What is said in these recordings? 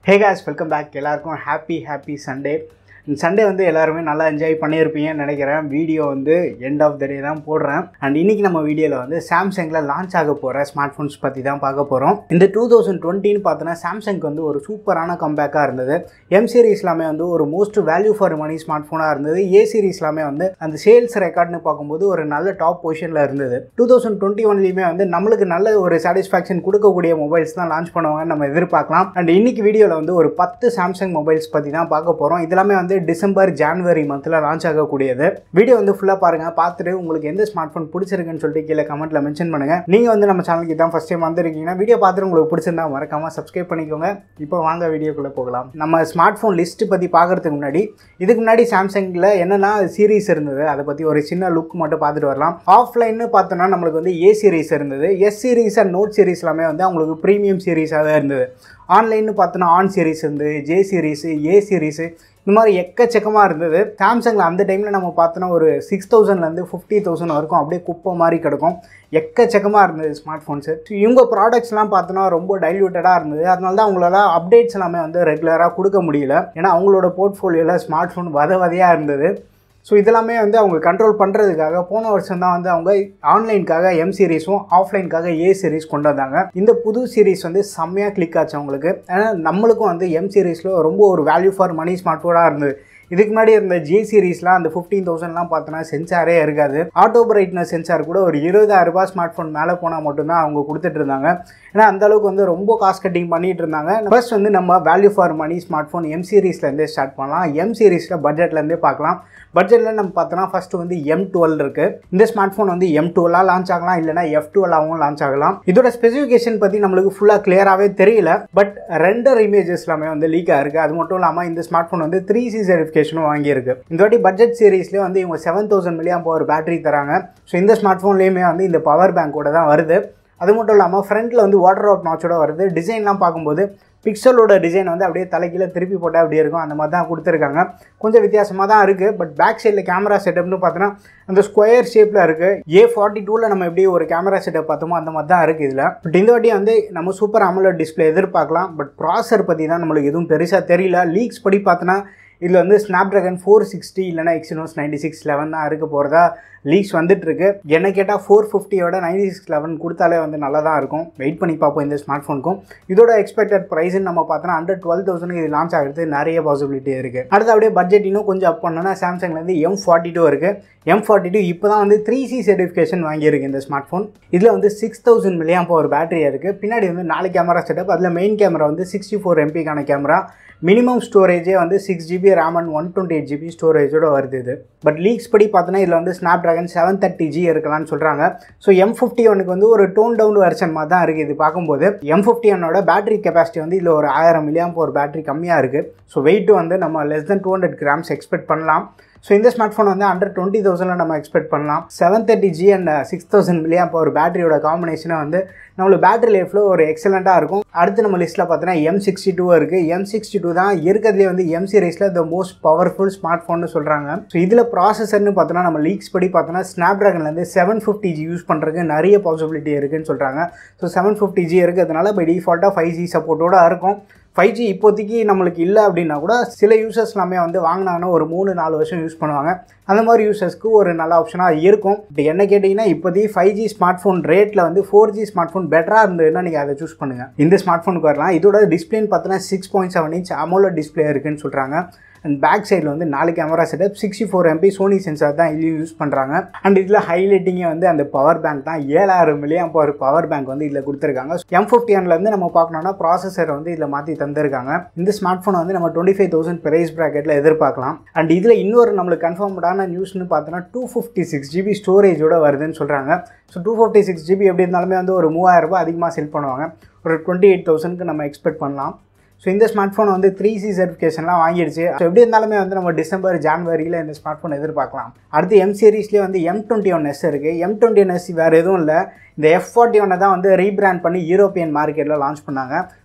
ஹே guys welcome back எல்லாருக்கும் happy happy Sunday Sunday வந்து எல்லாருமே நல்லா என்ஜாய் பண்ணியிருப்பீங்கன்னு நினைக்கிறேன் வீடியோ வந்து எண்ட் ஆஃப் த டே தான் போடுறேன் அண்ட் இன்னைக்கு நம்ம வீடியோவில் வந்து சாம்சங்கில் லான்ச் ஆக போகிற ஸ்மார்ட் ஃபோன்ஸ் பற்றி தான் பார்க்க போகிறோம் இந்த டூ தௌசண்ட் டுவெண்ட்டின்னு பார்த்தோன்னா சாம்சங்க்கு வந்து ஒரு சூப்பரான கம்பேக்காக இருந்தது எம் சீரிஸ் எல்லாமே வந்து ஒரு most value for money smart ஃபோனாக இருந்தது ஏ சீரிஸ் எல்லாமே வந்து அந்த சேல்ஸ் ரெக்கார்ட்னு பார்க்கும்போது ஒரு நல்ல டாப் பொசிஷனில் இருந்தது டூ தௌசண்ட் டுவெண்ட்டி ஒன்லையுமே வந்து நம்மளுக்கு நல்ல ஒரு சாட்டிஸ்ஃபேக்ஷன் கொடுக்கக்கூடிய மொபைல்ஸ் தான் லான்ச் பண்ணுவாங்கன்னு நம்ம எதிர்பார்க்கலாம் அண்ட் இன்னைக்கு வீடியோவில் வந்து ஒரு பத்து சாம்சங் மொபைல்ஸ் பற்றி தான் பார்க்க போகிறோம் இதெல்லாமே வந்து டிசம்பர் ஜான்வரி மந்தில் லான்ச் ஆகக்கூடியது வீடியோ வந்து ஃபுல்லாக பாருங்கள் பார்த்துட்டு உங்களுக்கு எந்த ஸ்மார்ட் ஃபோன் பிடிச்சிருக்குன்னு சொல்லிட்டு கீழே கமெண்ட்டில் மென்ஷன் பண்ணுங்கள் நீங்கள் வந்து நம்ம சேனலுக்கு தான் ஃபஸ்ட் டைம் வந்திருக்கீங்கன்னா வீடியோ பார்த்துட்டு உங்களுக்கு பிடிச்சிருந்தா மறக்காமல் சப்ஸ்கிரைப் பண்ணிக்கோங்க இப்போ வாங்க வீடியோக்குள்ளே போகலாம் நம்ம ஸ்மார்ட் ஃபோன் லிஸ்ட் பற்றி பார்க்குறதுக்கு முன்னாடி இதுக்கு முன்னாடி சாம்சங்கில் என்னென்ன சீரிஸ் இருந்தது அதை பற்றி ஒரு சின்ன லுக் மட்டும் பார்த்துட்டு வரலாம் ஆஃப்லைன்னு பார்த்தோன்னா நம்மளுக்கு வந்து ஏ சீரிஸ் இருந்தது S series and note series எல்லாமே வந்து அவங்களுக்கு ப்ரீமியம் சீரிஸாக தான் இருந்தது ஆன்லைன்னு பார்த்தோன்னா ஆன் சீரிஸ் இருந்து ஜே சீரிஸு ஏ சீரிஸு இந்த மாதிரி எக்கச்சக்கமாக இருந்தது சாம்சங்கில் அந்த டைமில் நம்ம பார்த்தோன்னா ஒரு சிக்ஸ் தௌசண்ட்லேருந்து ஃபிஃப்டி தௌசண்ட் வரைக்கும் அப்படியே குப்பை மாதிரி கிடக்கும் எக்கச்சக்கமாக இருந்தது ஸ்மார்ட் ஃபோன்ஸு இவங்க ப்ராடக்ட்ஸ்லாம் பார்த்தோன்னா ரொம்ப டைல்யூட்டடாக இருந்தது அதனால தான் அவங்களால அப்டேட்ஸ் எல்லாமே வந்து ரெகுலராக கொடுக்க முடியல ஏன்னா அவங்களோட போர்ட்ஃபோலியோவில் ஸ்மார்ட் ஃபோன் வத வதையாக இருந்தது ஸோ இதெல்லாமே வந்து அவங்க கண்ட்ரோல் பண்ணுறதுக்காக போன வருஷம் தான் வந்து அவங்க ஆன்லைனுக்காக எம் சீரிஸும் ஆஃப்லைனுக்காக ஏ சீரிஸ் கொண்டு வந்தாங்க இந்த புது சீரிஸ் வந்து செம்மையாக கிளிக் ஆச்சு அவங்களுக்கு ஏன்னா நம்மளுக்கும் வந்து எம் சீரிஸில் ரொம்ப ஒரு வேல்யூ ஃபார் மணி ஸ்மார்ட் ஃபோனாக இருந்தது இதுக்கு முன்னாடி இருந்த ஜே சீரிஸ்லாம் அந்த ஃபிஃப்டீன் தௌசண்ட்லாம் பார்த்தோன்னா சென்சாரே இருக்காது ஆட்டோ பிரைட்னஸ் சென்சார் கூட ஒரு இருபதாயிரம் ரூபாய் ஸ்மார்ட் ஃபோன் மேலே போனால் மட்டும்தான் அவங்க கொடுத்துட்டு இருந்தாங்க ஏன்னா அந்த அளவுக்கு வந்து ரொம்ப காஸ்ட் கட்டிங் பண்ணிட்டு இருந்தாங்க ஃபர்ஸ்ட் வந்து நம்ம value for money smart phone M சீரிஸ்லேருந்தே ஸ்டார்ட் பண்ணலாம் எம் சீரிஸில் பட்ஜெட்லேருந்தே பார்க்கலாம் பட்ஜெட்டில் நம்ம பார்த்தோன்னா ஃபஸ்ட்டு வந்து எம் டுவெல் இருக்குது இந்த ஸ்மார்ட் ஃபோன் வந்து எம் டுவெல்லாக லான்ச் ஆகலாம் இல்லைனா எஃப் டுவெல்லாகவும் லான்ச் ஆகலாம் இதோட ஸ்பெசிஃபிகேஷன் பற்றி நம்மளுக்கு ஃபுல்லாக கிளியராகவே தெரியல பட் ரெண்டர் இமேஜஸ் எல்லாமே வந்து லீக் ஆயிருக்கு அது மட்டும் இல்லாமல் இந்த ஸ்மார்ட் ஃபோன் வந்து த்ரீ சி சர்டிஃபிகேஷனும் வாங்கியிருக்கு இந்த வாட்டி பட்ஜெட் சீரீஸ்லேயே வந்து இவங்க seven thousand milliamp power battery தராங்க ஸோ இந்த ஸ்மார்ட் ஃபோன்லேயுமே வந்து இந்த பவர் பேங்கோட தான் வருது அது மட்டும் இல்லாமல் ஃப்ரண்ட்டில் வந்து வாட்டர் அவுட் நாச்சோட வருது டிசைன்லாம் பார்க்கும்போது பிக்சலோட டிசைன் வந்து அப்படியே தலைக்கீழ திருப்பி போட்டால் அப்படி இருக்கும் அந்த மாதிரி தான் கொடுத்துருக்காங்க கொஞ்சம் வித்தியாசமாக தான் இருக்குது பட் பேக் சைடில் கேமரா செட்டப்னு பார்த்தோன்னா அந்த ஸ்கொயர் ஷேப்பில் இருக்குது ஏ ஃபார்ட்டி டூவில் நம்ம எப்படி ஒரு கேமரா செட்டப் பார்த்தோமோ அந்த மாதிரி தான் இருக்குது இதில் பட் இந்த வாட்டி வந்து நம்ம சூப்பர் அமலோட் டிஸ்பிளே எதிர்பார்க்கலாம் பட் ப்ராசர் பற்றி தான் நம்மளுக்கு எதுவும் பெருசாக தெரியல லீக்ஸ் படி பார்த்தோன்னா இதில் வந்து ஸ்னாப் ட்ராகன் ஃபோர் சிக்ஸ்டி இல்லைனா எக்ஸினோஸ் நைன்டி சிக்ஸ் லெவன் தான் இருக்க போகிறதா லீக்ஸ் வந்துட்டுருக்கு என்ன கேட்டால் ஃபோர் ஃபிஃப்டியோட நைன்டி சிக்ஸ் லெவன் கொடுத்தாலே வந்து நல்லா தான் இருக்கும் வெயிட் பண்ணி பார்ப்போம் இந்த ஸ்மார்ட் ஃபோனுக்கும் இதோட எக்ஸ்பெக்டட் ப்ரைஸ்ன்னு நம்ம பார்த்தோன்னா அண்டர் டுவெல் தௌசண்ட் இது லான்ச் ஆகிறது நிறைய பாசிபிலிட்டி இருக்குது அடுத்து அப்படியே பட்ஜெட் இன்னும் கொஞ்சம் அப் பண்ணோன்னா சாம்சங்லேருந்து எம் ஃபார்ட்டி டூ இருக்குது எம் ஃபார்ட்டி டூ இப்போ தான் வந்து த்ரீ சி சர்டிஃபிகேஷன் வாங்கியிருக்கு இந்த ஸ்மார்ட் ஃபோன் இதில் வந்து சிக்ஸ் தௌசண்ட் மில்லியம் பவர் பேட்டரியாக இருக்குது பின்னாடி வந்து நாலு கேமரா செட்டப் அதில் மெயின் கேமரா வந்து சிக்ஸ்டி ஃபோர் எம்பிக்கான கேமரா மினிமம் ஸ்டோரேஜே வந்து six GB RAM and one twenty eight GB ஸ்டோரேஜோட வருது இது பட் லீக்ஸ் படி பார்த்தோன்னா இதில் வந்து Snapdragon seven thirty G இருக்கலாம்னு சொல்கிறாங்க ஸோ எம் ஃபிஃப்டி ஒனுக்கு வந்து ஒரு டோன் டவுன் வெர்ஷன் மாதிரி தான் இருக்குது இது பார்க்கும்போது எம் ஃபிஃப்டி ஒன்னோட பேட்டரி கெப்பாசிட்டி வந்து இதில் ஒரு ஆயிரம் மில்லியம் ஒரு பேட்டரி கம்மியாக இருக்குது ஸோ வெயிட் வந்து நம்ம less than two hundred grams expect பண்ணலாம் ஸோ இந்த ஸ்மார்ட் ஃபோன் வந்து அண்டர் டுவெண்ட்டி தௌசண்டில் நம்ம எக்ஸ்பெக்ட் பண்ணலாம் seven thirty G and six thousand milliamp ஒரு பேட்டரியோட காம்பினேஷனை வந்து நம்மளுக்கு பேட்டரி லைஃப்பில் ஒரு எக்ஸலண்ட்டாக இருக்கும் அடுத்து நம்ம லிஸ்ட்டில் பார்த்தோன்னா எம் சிக்ஸ்டி டூ இருக்குது எம் சிக்ஸ்டி டூ தான் இருக்கிறதுலே வந்து எம் சீரீஸில் த மோஸ்ட் பவர்ஃபுல் ஸ்மார்ட் ஃபோன்னு சொல்கிறாங்க ஸோ இதில் ப்ராசஸர்னு பார்த்தோன்னா நம்ம லீக்ஸ் படி பார்த்தோன்னா ஸ்னாப் ட்ராகன்லேருந்து செவன் ஃபிஃப்டி ஜி யூஸ் பண்ணுறதுக்கு நிறைய பாசிபிலிட்டி இருக்குன்னு சொல்கிறாங்க ஸோ செவன் ஃபிஃப்டி ஜி இருக்கிறதுனால பை டிஃபால்ட்டாக ஃபைவ் ஜி சப்போர்ட்டோட இருக்கும் ஃபைவ் ஜி இப்போதைக்கு நம்மளுக்கு இல்லை அப்படின்னா கூட சில யூசர்ஸ் எல்லாமே வந்து வாங்கினாங்கன்னா ஒரு மூணு நாலு வருஷம் யூஸ் பண்ணுவாங்க அந்த மாதிரி யூசர்ஸ்க்கு ஒரு நல்ல ஆப்ஷனாக இருக்கும் இப்போ என்ன கேட்டிங்கன்னா இப்போதைக்கு ஃபைவ் ஜி ஸ்மார்ட் ஃபோன் ரேட்டில் வந்து ஃபோர் ஜி ஸ்மார்ட் ஃபோன் பெட்டராக இருந்ததுன்னா நீங்கள் அதை சூஸ் பண்ணுங்கள் இந்த ஸ்மார்ட் ஃபோனுக்கு வரலாம் இதோட டிஸ்பிளேன்னு பார்த்தோன்னா six point seven inch AMOLED display இருக்குன்னு சொல்கிறாங்க அண்ட் பேக் சைடில் வந்து நாலு camera setup sixty four MP Sony sensor தான் இதுலேயும் யூஸ் பண்ணுறாங்க அண்ட் இதில் ஹைலைட்டிங்கே வந்து அந்த பவர் பேங்க் தான் ஏழாயிரம் மில்லியம் பவர் பவர் பேங்க் வந்து இதில் கொடுத்துருக்காங்க எம் ஃபிஃப்டி ஒன்லேருந்து நம்ம பார்க்கணும்னா ப்ராசஸர் வந்து இதில் மாற்றி தந்திருக்காங்க இந்த ஸ்மார்ட் ஃபோனை வந்து நம்ம டுவெண்ட்டி ஃபைவ் தௌசண்ட் ப்ரைஸ் ப்ராக்கெட்டில் எதிர்பார்க்கலாம் அண்ட் இதில் இன்னொரு நம்மளுக்கு கன்ஃபார்ம்டான நியூஸ்னு பார்த்தோன்னா டூ ஃபிஃப்டி சிக்ஸ் ஜிபி ஸ்டோரேஜோட வருதுன்னு சொல்கிறாங்க so two fifty six GB எப்படி இருந்தாலுமே வந்து ஒரு மூவாயிரம் ரூபாய் அதிகமாக செல் பண்ணுவாங்க ஒரு டுவெண்ட்டி எயிட் தௌசண்ட்க்கு நம்ம எக்ஸ்பெக்ட் பண்ணலாம் ஸோ இந்த ஸ்மார்ட் ஃபோன் வந்து த்ரீ சி சர்டிஃபிகேஷன்லாம் வாங்கிடுச்சு ஸோ எப்படி இருந்தாலுமே வந்து நம்ம டிசம்பர் ஜான்வரியில் இந்த ஸ்மார்ட் ஃபோன் எதிர்பார்க்கலாம் அடுத்து எம் சீரீஸ்லேயே வந்து எம் டுவெண்ட்டி ஒன் எஸ் இருக்குது எம் டுவெண்ட்டி ஒன் எஸ் வேறு எதுவும் இல்லை இந்த எஃப் ஃபார்ட்டி ஒன்னை தான் வந்து ரீபிராண்ட் பண்ணி யூரோப்பியன் மார்க்கெட்டில் லான்ச் பண்ணாங்க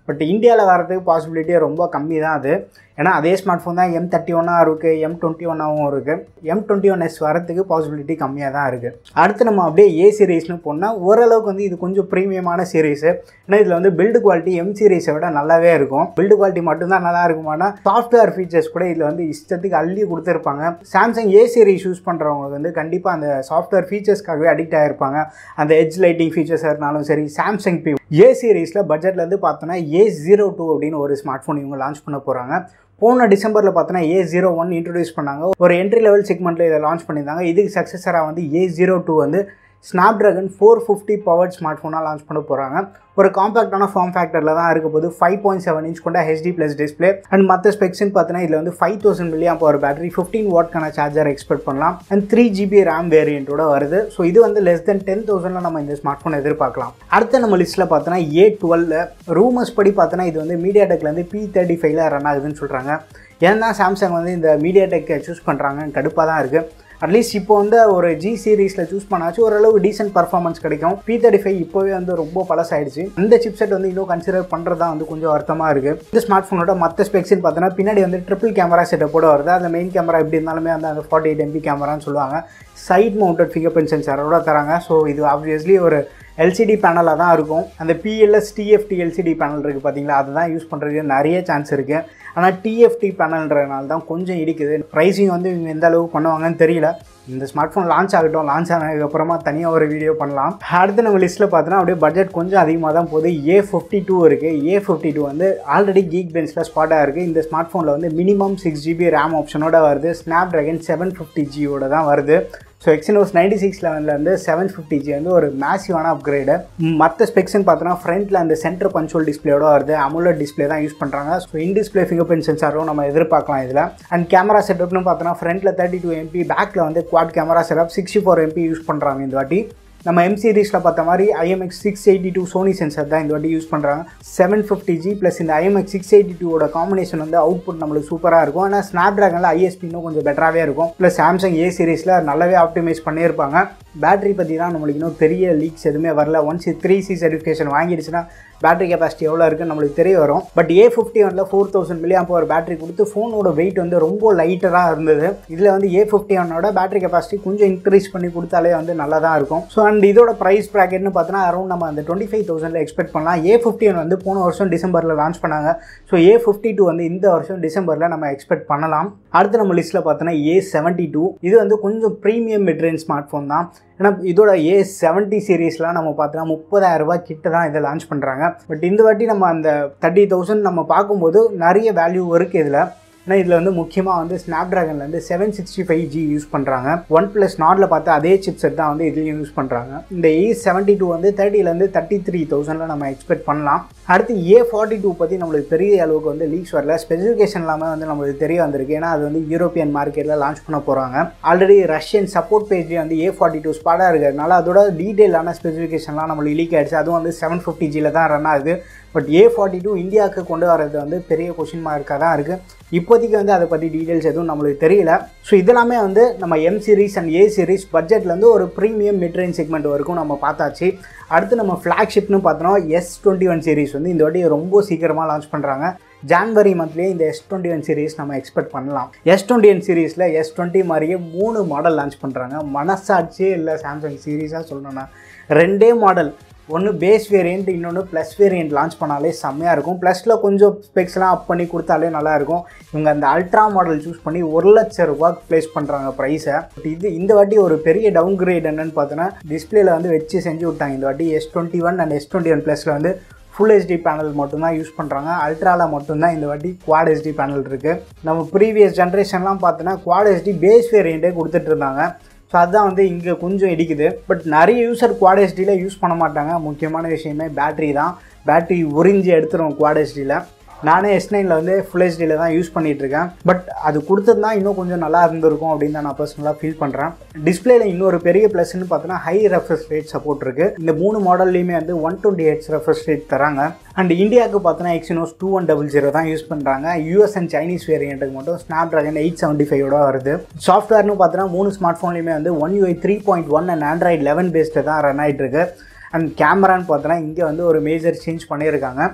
பட் இந்தியாவில் வரதுக்கு பாசிபிலிட்டி ரொம்ப கம்மி தான் அது ஏன்னா அதே ஸ்மார்ட் ஃபோன் தான் எம் தேர்ட்டி ஒன்னாக இருக்குது எம் டுவெண்ட்டி ஒன்னாகவும் இருக்குது எம் டுவெண்ட்டி ஒன் எஸ் வரதுக்கு பாசிபிலிட்டி கம்மியாக தான் இருக்குது அடுத்து நம்ம அப்படியே ஏ சீரீஸ்னு போனால் ஓரளவுக்கு வந்து இது கொஞ்சம் ப்ரீமியமான சீரீஸு ஏன்னா இதில் வந்து பில்டு குவாலிட்டி எம் சீரீஸை விட நல்லாவே இருக்கும் பில்டு குவாலிட்டி மட்டும்தான் நல்லா இருக்குமானா சாஃப்ட்வேர் ஃபீச்சர்ஸ் கூட இதில் வந்து இஷ்டத்துக்கு அள்ளி கொடுத்துருப்பாங்க சாம்சங் ஏ சீரீஸ் யூஸ் பண்ணுறவங்களுக்கு வந்து கண்டிப்பாக அந்த சாஃப்ட்வேர் ஃபீச்சர்ஸ்க்காகவே அடிக்ட் ஆகிருப்பாங்க அந்த எட்ஜ் லைட்டிங் ஃபீச்சர்ஸ் இருந்தாலும் சரி சாம்சங் பி ஏ சீரீஸில் பட்ஜெட்லேருந்து பார்த்தோன்னா ஏ ஜீரோ டூ அப்படின்னு ஒரு ஸ்மார்ட் ஃபோன் இவங்க லான்ச் பண்ண போகிறாங்க போன டிசம்பரில் பார்த்தோன்னா ஏ ஜீரோ ஒன் இன்ட்ரடியூஸ் பண்ணாங்க ஒரு என்ட்ரி லெவல் செக்மெண்ட்டில் இதை லான்ச் பண்ணியிருந்தாங்க இதுக்கு சக்ஸஸராக வந்து ஏ ஜீரோ டூ வந்து Snapdragon four fifty powered smart ஃபோனாக லான்ச் பண்ண போகிறாங்க ஒரு காம்பாக்டான ஃபார்ம் ஃபேக்டரில் தான் இருக்க போது ஃபைவ் பாயிண்ட் செவன் இன்ச் கொண்ட ஹெச்டி ப்ளஸ் டிஸ்பிளே அண்ட் மற்ற ஸ்பெக்ஸ்னு பார்த்தீங்கன்னா இதில் வந்து five thousand milliamp power battery fifteen வாட்க்கான சார்ஜர் எக்ஸ்பெக்ட் பண்ணலாம் அண்ட் த்ரீ ஜிபி ரேம் வேரியண்ட்டோட வருது ஸோ இது வந்து லெஸ் தென் டென் தௌசண்டில் நம்ம இந்த ஸ்மார்ட் ஃபோன் எதிர்பார்க்கலாம் அடுத்த நம்ம லிஸ்ட்டில் பார்த்தோன்னா ஏ டுவெல்ல ரூமர்ஸ் படி பார்த்தோன்னா இது வந்து மீடியா டெக்லேருந்து பி தேர்ட்டி ஃபைவ்ல ரன் ஆகுதுன்னு சொல்கிறாங்க ஏன்னா சாம்சங் வந்து இந்த மீடியா டெக்கை சூஸ் பண்ணுறாங்க கடுப்பாக தான் இருக்குது அட்லீஸ்ட் இப்போ வந்து ஒரு ஜி சீரீஸில் சூஸ் பண்ணாச்சு ஓரளவு டீசென்ட் பர்ஃபார்மன்ஸ் கிடைக்கும் பி தேர்ட்டி ஃபைவ் இப்போவே வந்து ரொம்ப பழசாயிடுச்சு அந்த சிப்செட் வந்து இன்னும் கன்சிடர் பண்ணுறதா வந்து கொஞ்சம் வருத்தமாக இருக்குது இந்த ஸ்மார்ட் ஃபோனோட மற்ற ஸ்பெக்ஸ்னு பார்த்தோன்னா பின்னாடி வந்து ட்ரிபிள் கேமரா செட்டப்போட வருது அந்த மெயின் கேமரா எப்படி இருந்தாலுமே வந்து அந்த ஃபார்ட்டி எயிட் எம்பி கேமரான்னு சொல்லுவாங்க சைட் மவுண்டட் ஃபிங்கர் பிரிண்ட் சென்சாரோட தராங்க ஸோ இது ஆப்வியஸ்லி ஒரு எல்சிடி பேனலாக தான் இருக்கும் அந்த பிஎல்எஸ் டிஎஃப்டி எல்சிடி பேனல் இருக்குது பார்த்தீங்களா அதுதான் யூஸ் பண்ணுறதுக்கு நிறைய சான்ஸ் இருக்குது ஆனால் டிஎஃப்டி பேனல்ன்றதுனால தான் கொஞ்சம் இடிக்குது ப்ரைஸிங் வந்து இவங்க எந்த அளவுக்கு பண்ணுவாங்கன்னு தெரியல இந்த ஸ்மார்ட் ஃபோன் லான்ச் ஆகட்டும் லான்ச் ஆனதுக்கப்புறமா தனியாக ஒரு வீடியோ பண்ணலாம் அடுத்து நம்ம லிஸ்ட்டில் பார்த்தோன்னா அப்படியே பட்ஜெட் கொஞ்சம் அதிகமாக தான் போகுது ஏ ஃபிஃப்டி டூ இருக்குது ஏ ஃபிஃப்டி டூ வந்து ஆல்ரெடி கீக் பென்ஸில் ஸ்பாட்டாக இருக்குது இந்த ஸ்மார்ட் ஃபோனில் வந்து மினிமம் சிக்ஸ் ஜிபி ரேம் ஆப்ஷனோட வருது ஸ்னாப் ட்ராகன் செவன் ஃபிஃப்டி ஜியோட தான் வருது ஸோ எக்ஸினோஸ் நைன்டி சிக்ஸ் லெவன்லேருந்து செவன் ஃபிஃப்டி ஜி வந்து ஒரு மேசிவான அப்கிரேடு மற்ற ஸ்பெக்ஸ்னு பார்த்தோன்னா ஃப்ரண்ட்டில் அந்த சென்டர் பஞ்சுவல் டிஸ்பிளேயோட வருது அமுலட் டிஸ்பிளே தான் யூஸ் பண்ணுறாங்க so in display fingerprint சென்சாரும் நம்ம எதிர்பார்க்கலாம் இதில் அண்ட் கேமரா செட்டப்னு பார்த்தோன்னா ஃப்ரண்ட்டில் தேர்ட்டி டூ எம்பி பேக்கில் வந்து quad camera setup sixty four MP use பண்ணுறாங்க இந்த வாட்டி நம்ம எம் சீரீஸில் பார்த்த மாதிரி IMX six eighty two Sony sensor தான் இந்த வாட்டி யூஸ் பண்ணுறாங்க செவன் ஃபிஃப்டி ஜி ப்ளஸ் இந்த ஐஎம்எக்ஸ் சிக்ஸ் எயிட்டி டூவோட காம்பினேஷன் வந்து அவுட்புட் நம்மளுக்கு சூப்பராக இருக்கும் ஆனால் ஸ்னாப் ட்ராகனில் ஐஎஸ்பி இன்னும் கொஞ்சம் பெட்டராகவே இருக்கும் ப்ளஸ் சாம்சங் ஏ சீரீஸில் நல்லாவே ஆப்டிமைஸ் பண்ணியிருப்பாங்க பேட்டரி பற்றி தான் நம்மளுக்கு இன்னும் பெரிய லீக்ஸ் எதுவுமே வரல ஒன்ஸ் த்ரீ சி சர்டிஃபிகேஷன் வாங்கிடுச்சுன்னா பேட்டரி கெப்பாசிட்டி எவ்வளோ இருக்குன்னு நம்மளுக்கு தெரிய வரும் பட் ஏ ஃபிஃப்டி ஒனில் four thousand milliamp power battery கொடுத்து ஃபோனோட வெயிட் வந்து ரொம்ப லைட்டராக இருந்தது இதில் வந்து ஏ ஃபிஃப்டி ஒன்னோட பேட்டரி கெப்பாசிட்டி கொஞ்சம் இன்க்ரீஸ் பண்ணி கொடுத்தாலே வந்து நல்லா தான் இருக்கும் ஸோ அண்ட் இதோட ப்ரைஸ் ப்ராக்கெட்னு பார்த்தோன்னா அரௌண்ட் நம்ம அந்த டுவெண்ட்டி ஃபைவ் தௌசண்டில் எக்ஸ்பெக்ட் பண்ணலாம் ஏ ஃபிஃப்டி ஒன் வந்து போன வருஷம் டிசம்பரில் லான்ச் பண்ணாங்க ஸோ ஏ ஃபிஃப்டி டூ வந்து இந்த வருஷம் டிசம்பரில் நம்ம எக்ஸ்பெக்ட் பண்ணலாம் அடுத்து நம்ம லிஸ்ட்டில் பார்த்தோன்னா ஏ செவன்ட்டி டூ இது வந்து கொஞ்சம் ப்ரீமியம் மிட்ரேஞ்ச் ஸ்மார்ட் ஃபோன் தான் ஏன்னா இதோட ஏ செவன்ட்டி சீரீஸ்லாம் நம்ம பார்த்தோன்னா முப்பதாயிரம் ரூபாய் கிட்ட தான் இதை லான்ச் பண்ணுறாங்க பட் இந்த வாட்டி நம்ம அந்த தேர்ட்டி தௌசண்ட் நம்ம பார்க்கும்போது நிறைய வேல்யூ இருக்குது இதில் ஏன்னா இதில் வந்து முக்கியமாக வந்து ஸ்னாப் ட்ராகன்லேருந்து seven sixty five G use பண்ணுறாங்க ஒன் ப்ளஸ் நாட்டில் பார்த்து அதே சிப் செட் தான் வந்து இதுலேயும் யூஸ் பண்ணுறாங்க இந்த ஏ செவன்ட்டி டூ வந்து தேர்ட்டிலேருந்து தேர்ட்டி த்ரீ தௌசண்டில் நம்ம எக்ஸ்பெக்ட் பண்ணலாம் அடுத்து ஏ ஃபார்ட்டி டூ பற்றி நம்மளுக்கு பெரிய அளவுக்கு வந்து லீக்ஸ் வரல ஸ்பெசிஃபிகேஷன் இல்லாமல் வந்து நம்மளுக்கு தெரிய வந்திருக்கு ஏன்னா அது வந்து யூரோப்பியன் மார்க்கெட்டில் லான்ச் பண்ண போகிறாங்க ஆல்ரெடி ரஷ்யன் சப்போர்ட் பேஜ்லேயே வந்து ஏ ஃபார்ட்டி டூ ஸ்பாடாக இருக்கிறதுனால அதோட டீட்டெயிலான ஸ்பெசிஃபிகேஷன்லாம் நம்மளுக்கு லீக் ஆகிடுச்சு அதுவும் வந்து செவன் ஃபிஃப்டி ஜியில் தான் ரன் ஆகுது பட் ஏ ஃபார்ட்டி டூ இந்தியாவுக்கு கொண்டு வரது வந்து பெரிய கொஷின் மார்க்காக தான் இருக்குது இப்போதைக்கு வந்து அதை பற்றி டீட்டெயில்ஸ் எதுவும் நம்மளுக்கு தெரியல ஸோ இதெல்லாமே வந்து நம்ம M series and A series பட்ஜெட்லேருந்து ஒரு ப்ரீமியம் மிட்ரேஞ்ச் செக்மெண்ட் வரைக்கும் நம்ம பார்த்தாச்சு அடுத்து நம்ம ஃப்ளாக்ஷிப்னு பார்த்தோன்னா எஸ் டுவெண்ட்டி ஒன் சீரிஸ் வந்து இந்த வாட்டி ரொம்ப சீக்கிரமாக லான்ச் பண்ணுறாங்க ஜான்வரி மந்த்லேயே இந்த எஸ் டுவெண்ட்டி ஒன் சீரிஸ் நம்ம எக்ஸ்பெக்ட் பண்ணலாம் எஸ் டுவெண்ட்டி ஒன் சீரிஸில் எஸ் டுவெண்ட்டி மாதிரியே மூணு மாடல் லான்ச் பண்ணுறாங்க மனசாட்சியே இல்லை சாம்சங் சீரீஸாக சொல்லணும்னா ரெண்டே மாடல் ஒன்று பேஸ் வேரியண்ட் இன்னொன்று ப்ளஸ் வேரியண்ட் லான்ச் பண்ணாலே செம்மையாக இருக்கும் ப்ளஸில் கொஞ்சம் ஸ்பெக்ஸ்லாம் அப் பண்ணி கொடுத்தாலே நல்லாயிருக்கும் இவங்க அந்த அல்ட்ரா மாடல் சூஸ் பண்ணி ஒரு லட்ச ரூபாய்க்கு ப்ளேஸ் பண்ணுறாங்க ப்ரைஸை பட் இது இந்த வாட்டி ஒரு பெரிய டவுன் கிரேட் என்னன்னு பார்த்தோன்னா டிஸ்பிளேல வந்து வச்சு செஞ்சு விட்டாங்க இந்த வாட்டி S twenty one and S twenty one ப்ளஸில் வந்து ஃபுல் ஹெச்டி பேனல் மட்டும்தான் யூஸ் பண்ணுறாங்க அல்ட்ராவில் மட்டும்தான் இந்த வாட்டி குவாட் ஹெச்டி பேனல் இருக்குது நம்ம ப்ரீவியஸ் ஜென்ரேஷன்லாம் பார்த்தோன்னா குவாட் ஹெச்டி பேஸ் வேரியண்ட்டே கொடுத்துட்டு இருந்தாங்க ஸோ அதுதான் வந்து இங்கே கொஞ்சம் இடிக்குது பட் நிறைய யூசர் குவாட் ஹெச்டியில் யூஸ் பண்ண மாட்டாங்க முக்கியமான விஷயமே பேட்டரி தான் பேட்டரி உறிஞ்சி எடுத்துரும் குவாட் ஹெச்டியில் நானே எஸ் நைனில் வந்து ஃபுல் ஹெச்டியில் தான் யூஸ் பண்ணிகிட்டு இருக்கேன் பட் அது கொடுத்துருந்தா இன்னும் கொஞ்சம் நல்லா இருந்திருக்கும் அப்படின்னு தான் நான் பர்சனலாக ஃபீல் பண்ணுறேன் டிஸ்பிளேல இன்னொரு பெரிய ப்ளஸ்ன்னு பார்த்தோன்னா ஹை ரெஃப்ரெஷ் ரேட் சப்போர்ட் இருக்குது இந்த மூணு மாடல்லையுமே வந்து one twenty hertz refresh rate தராங்க அண்ட் இந்தியாவுக்கு பார்த்தோன்னா Exynos two one double zero தான் யூஸ் பண்ணுறாங்க யூஎஸ் அண்ட் சைனீஸ் வேரியண்ட்டுக்கு மட்டும் ஸ்னாப் ட்ராகன் எயிட் செவன்ட்டி ஃபைவோட வருது சாஃப்ட்வேர்னு பார்த்தோன்னா மூணு ஸ்மார்ட் ஃபோன்லையுமே வந்து one UI three point one and Android eleven based தான் ரன் ஆகிட்டு இருக்கு அண்ட் கேமரான்னு பார்த்தோன்னா இங்கே வந்து ஒரு மேஜர் சேஞ்ச் பண்ணியிருக்காங்க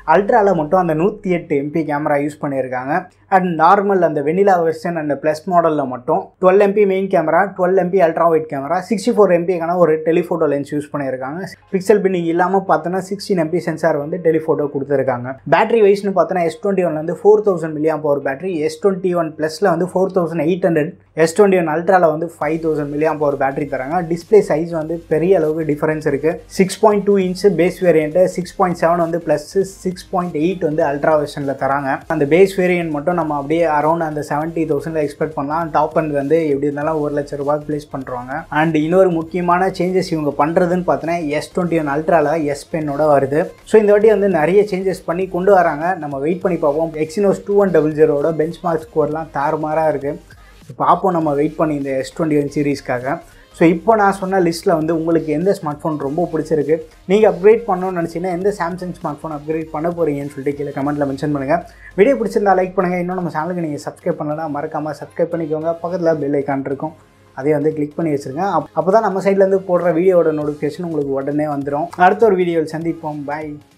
அல்ட்ராவில் மட்டும் அந்த நூற்றி எட்டு எம்பி கேமரா யூஸ் பண்ணியிருக்காங்க அண்ட் நார்மல் அந்த வெனிலா வெர்ஷன் அண்ட் ப்ளஸ் மாடலில் மட்டும் twelve MP main camera twelve MP ultra wide camera sixty four எம்பிக்கான ஒரு டெலிஃபோட்டோ லென்ஸ் யூஸ் பண்ணியிருக்காங்க பிக்சல் பின்னிங் இல்லாமல் பார்த்தோன்னா சிக்ஸ்டீன் எம்பி சென்சார் வந்து டெலிஃபோட்டோ கொடுத்துருக்காங்க பேட்டரி வைஸ்னு பார்த்தோன்னா எஸ் டுவெண்ட்டி ஒன்லேருந்து four thousand milliamp power battery S twenty one ப்ளஸில் வந்து four thousand eight hundred S twenty one அல்ட்ராவில் வந்து five thousand milliamp power battery தராங்க டிஸ்பிளே சைஸ் வந்து பெரிய அளவுக்கு டிஃபரன்ஸ் இருக்குது six point two inch base variant six point seven வந்து ப்ளஸ் சிக்ஸ் பாயிண்ட் எயிட் வந்து அல்ட்ரா வெர்ஷனில் தராங்க அந்த பேஸ் வேரியன்ட் மட்டும் நம்ம அப்படியே அரௌண்ட் அந்த செவன்ட்டி தௌசண்டில் எக்ஸ்பெக்ட் பண்ணலாம் டாப் அண்ட் வந்து எப்படி இருந்தாலும் ஒரு லட்ச ரூபாய்க்கு ப்ளேஸ் பண்ணுறாங்க அண்ட் இன்னொரு முக்கியமான சேஞ்சஸ் இவங்க பண்ணுறதுன்னு பார்த்தீங்கன்னா எஸ் டுவெண்ட்டி ஒன் அல்ட்ராவில் எஸ் பென்னோட வருது ஸோ இந்த வாட்டி வந்து நிறைய சேஞ்சஸ் பண்ணி கொண்டு வராங்க நம்ம வெயிட் பண்ணி பார்ப்போம் எக்ஸினோஸ் டூ ஒன் டபுள் ஜீரோட பெஞ்ச் மார்க் ஸ்கோர்லாம் தாறுமாறாக இருக்குது பார்ப்போம் நம்ம வெயிட் பண்ணி இந்த எஸ் டுவெண்ட்டி ஒன் சீரீஸ்க்காக ஸோ இப்போ நான் சொன்ன லிஸ்ட்டில் வந்து உங்களுக்கு எந்த ஸ்மார்ட் ஃபோன் ரொம்ப பிடிச்சிருக்கு நீங்கள் அப்கிரேட் பண்ணணும்னு நினச்சிங்கன்னா எந்த சாம்சங் ஸ்மார்ட் ஃபோன் அப்கிரேட் பண்ண போகிறீங்கன்னு சொல்லிட்டு கீழே கமெண்ட்டில் மென்ஷன் பண்ணுங்கள் வீடியோ பிடிச்சிருந்தா லைக் பண்ணுங்கள் இன்னும் நம்ம சேனலுக்கு நீங்கள் சப்ஸ்கிரைப் பண்ணலாம் மறக்காமல் சப்ஸ்கிரைப் பண்ணிக்கோங்க பக்கத்தில் பெல் ஐக்கான் இருக்கும் அதே வந்து கிளிக் பண்ணி வச்சுருங்க அப்போ தான் நம்ம சைட்லேருந்து போடுற வீடியோட நோட்டிஃபிகேஷன் உங்களுக்கு உடனே வந்துடும் அடுத்த ஒரு வீடியோவில் சந்திப்போம் பாய்